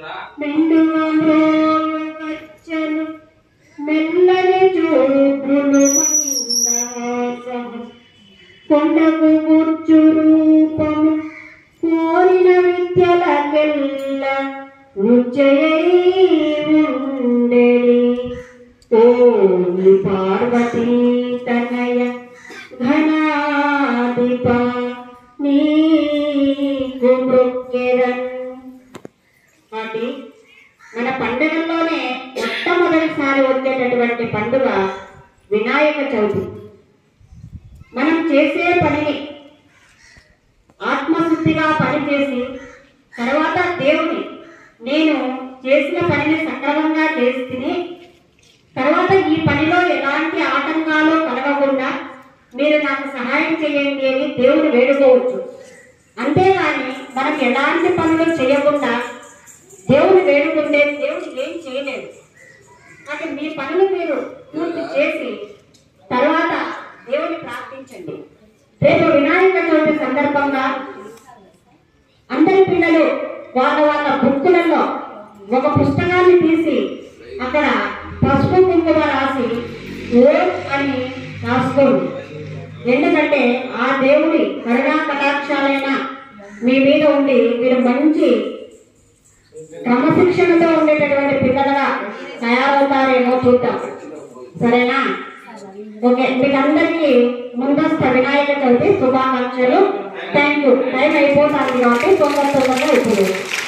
మెండుగా వచ్చను మెల్లని చూపులు మందహాసము కొండకు కూర్చు రూపము కోరిన విద్యలకెల్ల నిశ్చయై ఉండేది ఓ పార్వతీ తనయ ఘనాధిప నీకు మృక్కెదన్ వాటి మన పండుగల్లోనే మొట్టమొదటిసారి వచ్చేటటువంటి పండుగ వినాయక చవితి మనం చేసే పనిని ఆత్మశుద్ధిగా పనిచేసి తర్వాత దేవుని నేను చేసిన పనిని సక్రమంగా చేసి తర్వాత ఈ పనిలో ఎలాంటి ఆటంకాలు కలగకుండా మీరు నాకు సహాయం చేయండి అని దేవుని వేడుకోవచ్చు అంతేగాని మనం ఎలాంటి పనులు చేయకుండా దేవుని వేడుకుంటే దేవుడు ఏం చేయలేదు కాబట్టి మీ పనులు మీరు పూర్తి చేసి తర్వాత దేవుని ప్రార్థించండి రేపు వినాయక చవితి సందర్భంగా అందరి పిల్లలు వాళ్ళ వాళ్ళ బుక్కులలో ఒక పుస్తకాన్ని తీసి అక్కడ పసుపు కుంకుమ రాసి ఓం అని రాసుకోండి ఎందుకంటే ఆ దేవుడి కరుణా కటాక్షాలైన మీ మీద ఉండి మీరు మంచి క్రమశిక్షణతో ఉండేటటువంటి పిల్లలుగా తయారవుతారేమో చూద్దాం సరేనా ఓకే మీకందరికీ ముందస్తు వినాయక చవితి శుభాకాంక్షలు థ్యాంక్ యూ టైం అయిపోతుంది కాబట్టి తొందర తొందరగా అయిపోయింది